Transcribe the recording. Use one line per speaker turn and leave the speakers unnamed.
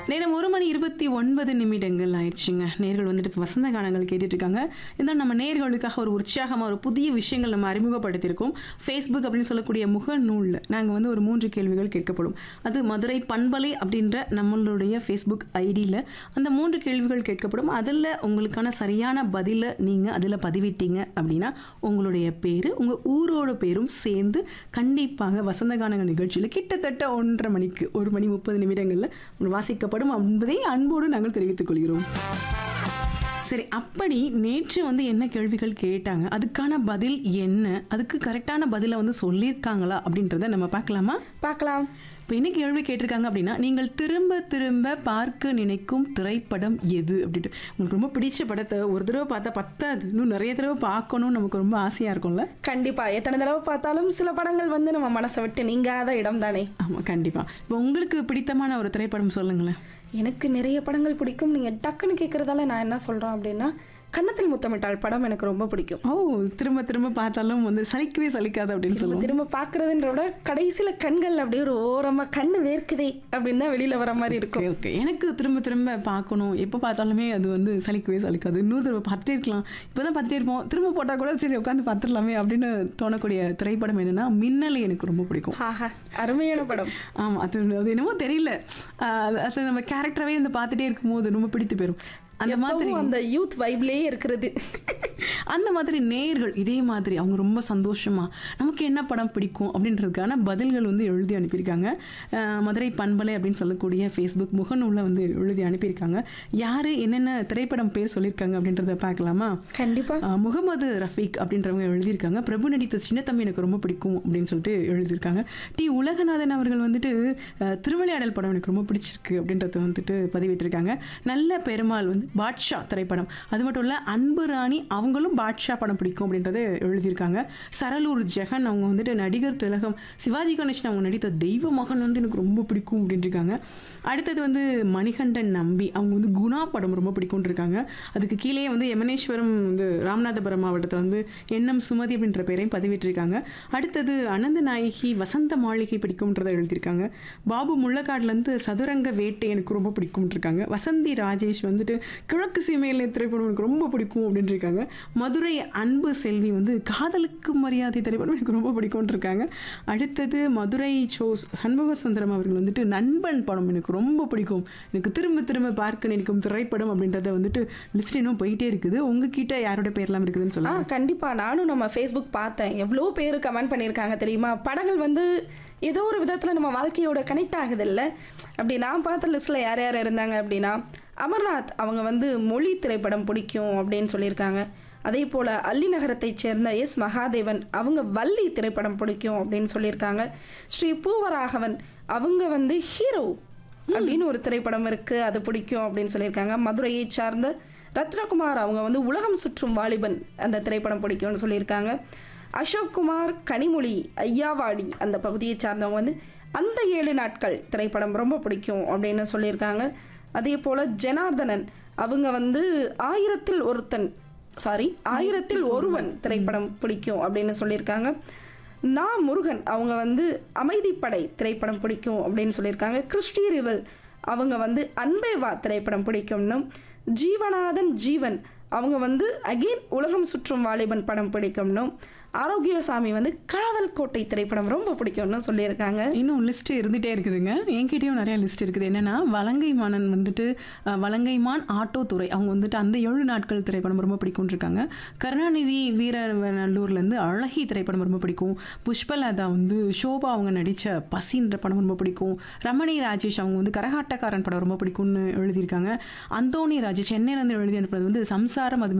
நேரம் ஒரு மணி இருபத்தி ஒன்பது நிமிடங்கள் ஆயிடுச்சுங்க நேர்கள் வந்துட்டு இப்போ வசந்த கானங்கள் கேட்டுட்டு இருக்காங்க இருந்தாலும் நம்ம நேர்களுக்காக ஒரு உற்சாகமாக ஒரு புதிய விஷயங்கள் நம்ம அறிமுகப்படுத்தியிருக்கோம் ஃபேஸ்புக் அப்படின்னு சொல்லக்கூடிய முகநூலில் நாங்கள் வந்து ஒரு மூன்று கேள்விகள் கேட்கப்படும் அது மதுரை பண்பலை அப்படின்ற நம்மளுடைய ஃபேஸ்புக் ஐடியில் அந்த மூன்று கேள்விகள் கேட்கப்படும் அதில் உங்களுக்கான சரியான பதிலை நீங்கள் அதில் பதிவிட்டீங்க அப்படின்னா உங்களுடைய பேர் உங்கள் ஊரோட பேரும் சேர்ந்து கண்டிப்பாக வசந்த கானங்கள் நிகழ்ச்சியில் கிட்டத்தட்ட ஒன்றரை மணிக்கு ஒரு மணி முப்பது நிமிடங்களில் உங்களுக்கு வாசிக்கப்படும் என்பதை அன்போடு நாங்கள் தெரிவித்துக் கொள்கிறோம் சரி அப்படி நேற்று வந்து என்ன கேள்விகள் கேட்டாங்க அதுக்கான பதில் என்ன அதுக்கு கரெக்டான பதிலை வந்து சொல்லியிருக்காங்களா அப்படின்றத நம்ம பார்க்கலாமா
பார்க்கலாம்
இப்போ என்ன கேள்வி கேட்டிருக்காங்க அப்படின்னா நீங்கள் திரும்ப திரும்ப பார்க்க நினைக்கும் திரைப்படம் எது அப்படின்ட்டு உங்களுக்கு ரொம்ப பிடிச்ச படத்தை ஒரு தடவை பார்த்தா பத்தாது இன்னும் நிறைய தடவை பார்க்கணும்னு நமக்கு ரொம்ப ஆசையாக இருக்கும்ல
கண்டிப்பா எத்தனை தடவை பார்த்தாலும் சில படங்கள் வந்து நம்ம மனசை விட்டு நீங்காத இடம் தானே
ஆமாம் கண்டிப்பாக இப்போ உங்களுக்கு பிடித்தமான ஒரு திரைப்படம் சொல்லுங்களேன்
எனக்கு நிறைய படங்கள் பிடிக்கும் நீங்க டக்குன்னு கேட்கறதால நான் என்ன சொல்றேன் அப்படின்னா கன்னத்தில் முத்தமிட்டாள் படம் எனக்கு ரொம்ப பிடிக்கும்
ஓ திரும்ப திரும்ப பார்த்தாலும் வந்து சலிக்கவே சலிக்காது அப்படின்னு
திரும்ப
சொல்லுவோம்
திரும்ப பார்க்கறதுன்ற விட கடைசியில கண்கள் அப்படியே ஒரு ஓரமா கண்ணு வேர்க்குதே அப்படின்னு தான் வெளியில வர மாதிரி இருக்கும்
ஓகே ஓகே எனக்கு திரும்ப திரும்ப பார்க்கணும் எப்போ பார்த்தாலுமே அது வந்து சலிக்கவே சலிக்காது இன்னொரு தடவை பார்த்துட்டே இருக்கலாம் இப்போ தான் பார்த்துட்டே இருப்போம் திரும்ப போட்டால் கூட சரி உட்காந்து பார்த்துடலாமே அப்படின்னு தோணக்கூடிய திரைப்படம் என்னன்னா மின்னலை எனக்கு ரொம்ப பிடிக்கும்
ஆஹா அருமையான படம்
ஆமாம் அது அது என்னமோ தெரியல ஆஹ் அது- அது நம்ம கேரக்டராகவே வந்து பார்த்துட்டே இருக்கும்போது ரொம்ப பிடித்து போயிடும் அந்த மாதிரி
எப்பவும் அந்த யூத் வைப்லயே இருக்கிறது
அந்த மாதிரி நேயர்கள் இதே மாதிரி அவங்க ரொம்ப சந்தோஷமா நமக்கு என்ன படம் பிடிக்கும் அப்படின்றதுக்கான பதில்கள் வந்து எழுதி அனுப்பியிருக்காங்க அஹ் மதுரை பண்பலை அப்படின்னு சொல்லக்கூடிய ஃபேஸ்புக் முகநூலில் வந்து எழுதி அனுப்பியிருக்காங்க யார் என்னென்ன திரைப்படம் பேர் சொல்லியிருக்காங்க அப்படின்றத பார்க்கலாமா
கண்டிப்பா
அஹ் முகமது ரஃபீக் அப்படின்றவங்க எழுதியிருக்காங்க பிரபு நடித்த சின்னத்தம்பி எனக்கு ரொம்ப பிடிக்கும் அப்படின்னு சொல்லிட்டு எழுதியிருக்காங்க டி உலகநாதன் அவர்கள் வந்துட்டு அஹ், திருவிளையாடல் படம் எனக்கு ரொம்ப பிடிச்சிருக்கு அப்படின்றத வந்துட்டு பதிவிட்டிருக்காங்க நல்ல பெருமாள் வந்து பாட்ஷா திரைப்படம் அது மட்டும் இல்லை அன்பு ராணி அவங்களும் பாட்ஷா படம் பிடிக்கும் அப்படின்றத எழுதியிருக்காங்க சரலூர் ஜெகன் அவங்க வந்துட்டு நடிகர் திலகம் சிவாஜி கணேசன் அவங்க நடித்த தெய்வ மகன் வந்து எனக்கு ரொம்ப பிடிக்கும் அப்படின்ட்டு இருக்காங்க அடுத்தது வந்து மணிகண்டன் நம்பி அவங்க வந்து குணா படம் ரொம்ப பிடிக்கும்னு இருக்காங்க அதுக்கு கீழே வந்து யமனேஸ்வரம் வந்து ராமநாதபுரம் மாவட்டத்தில் வந்து எண்ணம் சுமதி அப்படின்ற பேரையும் பதிவிட்டிருக்காங்க அடுத்தது அனந்த நாயகி வசந்த மாளிகை பிடிக்கும்ன்றதை எழுதியிருக்காங்க பாபு முள்ளக்காடுலேருந்து சதுரங்க வேட்டை எனக்கு ரொம்ப பிடிக்கும்னு இருக்காங்க வசந்தி ராஜேஷ் வந்துட்டு கிழக்கு சீமையில் திரைப்படம் எனக்கு ரொம்ப பிடிக்கும் அப்படின்னு இருக்காங்க மதுரை அன்பு செல்வி வந்து காதலுக்கு மரியாதை திரைப்படம் எனக்கு ரொம்ப பிடிக்கும்னு இருக்காங்க அடுத்தது மதுரை சோஸ் சண்முக சுந்தரம் அவர்கள் வந்துட்டு நண்பன் படம் எனக்கு ரொம்ப பிடிக்கும் எனக்கு திரும்ப திரும்ப பார்க்க நினைக்கும் திரைப்படம் அப்படின்றத வந்துட்டு லிஸ்ட் இன்னும் போயிட்டே இருக்குது உங்ககிட்ட யாரோட பேர்லாம் இருக்குதுன்னு
ஆ
சொல்லுங்க
கண்டிப்பா நானும் நம்ம ஃபேஸ்புக் பார்த்தேன் எவ்வளோ பேர் கமெண்ட் பண்ணியிருக்காங்க தெரியுமா படங்கள் வந்து ஏதோ ஒரு விதத்தில் நம்ம வாழ்க்கையோட கனெக்ட் ஆகுது இல்ல அப்படி நான் பார்த்த லிஸ்ட்டில் யார் யார் இருந்தாங்க அப்படின்னா அமர்நாத் அவங்க வந்து மொழி திரைப்படம் பிடிக்கும் அப்படின்னு சொல்லியிருக்காங்க அதே போல் அல்லி நகரத்தைச் சேர்ந்த எஸ் மகாதேவன் அவங்க வள்ளி திரைப்படம் பிடிக்கும் அப்படின்னு சொல்லியிருக்காங்க ஸ்ரீ பூவராகவன் அவங்க வந்து ஹீரோ அப்படின்னு ஒரு திரைப்படம் இருக்கு அது பிடிக்கும் அப்படின்னு சொல்லியிருக்காங்க மதுரையை சார்ந்த ரத்னகுமார் அவங்க வந்து உலகம் சுற்றும் வாலிபன் அந்த திரைப்படம் பிடிக்கும்னு சொல்லியிருக்காங்க அசோக் குமார் கனிமொழி ஐயாவாடி அந்த பகுதியை சார்ந்தவங்க வந்து அந்த ஏழு நாட்கள் திரைப்படம் ரொம்ப பிடிக்கும் அப்படின்னு சொல்லியிருக்காங்க அதே போல் ஜனார்தனன் அவங்க வந்து ஆயிரத்தில் ஒருத்தன் சாரி ஆயிரத்தில் ஒருவன் திரைப்படம் பிடிக்கும் அப்படின்னு சொல்லியிருக்காங்க நா முருகன் அவங்க வந்து அமைதிப்படை திரைப்படம் பிடிக்கும் அப்படின்னு சொல்லியிருக்காங்க கிறிஸ்டி ரிவல் அவங்க வந்து அன்பே வா திரைப்படம் பிடிக்கும்னும் ஜீவநாதன் ஜீவன் அவங்க வந்து அகெயின் உலகம் சுற்றும் வாலிபன் படம் பிடிக்கும்னும் ஆரோக்கியசாமி வந்து காதல் கோட்டை திரைப்படம் ரொம்ப பிடிக்கும்னு சொல்லியிருக்காங்க
இன்னும் லிஸ்ட் இருந்துகிட்டே இருக்குதுங்க என்கிட்டயும் நிறைய லிஸ்ட் இருக்குது என்னன்னா வலங்கை மானன் வந்துட்டு அஹ், வலங்கைமான் ஆட்டோ துறை அவங்க வந்துட்டு அந்த ஏழு நாட்கள் திரைப்படம் ரொம்ப பிடிக்கும்னு இருக்காங்க கருணாநிதி வீரநல்லூர்லேருந்து அழகி திரைப்படம் ரொம்ப பிடிக்கும் புஷ்பலதா வந்து ஷோபா அவங்க நடித்த பசின்ற படம் ரொம்ப பிடிக்கும் ரமணி ராஜேஷ் அவங்க வந்து கரகாட்டக்காரன் படம் ரொம்ப பிடிக்கும்னு எழுதியிருக்காங்க அந்தோணி ராஜேஷ் சென்னையிலேருந்து எழுதி அனுப்புறது வந்து சம்சாரம் அது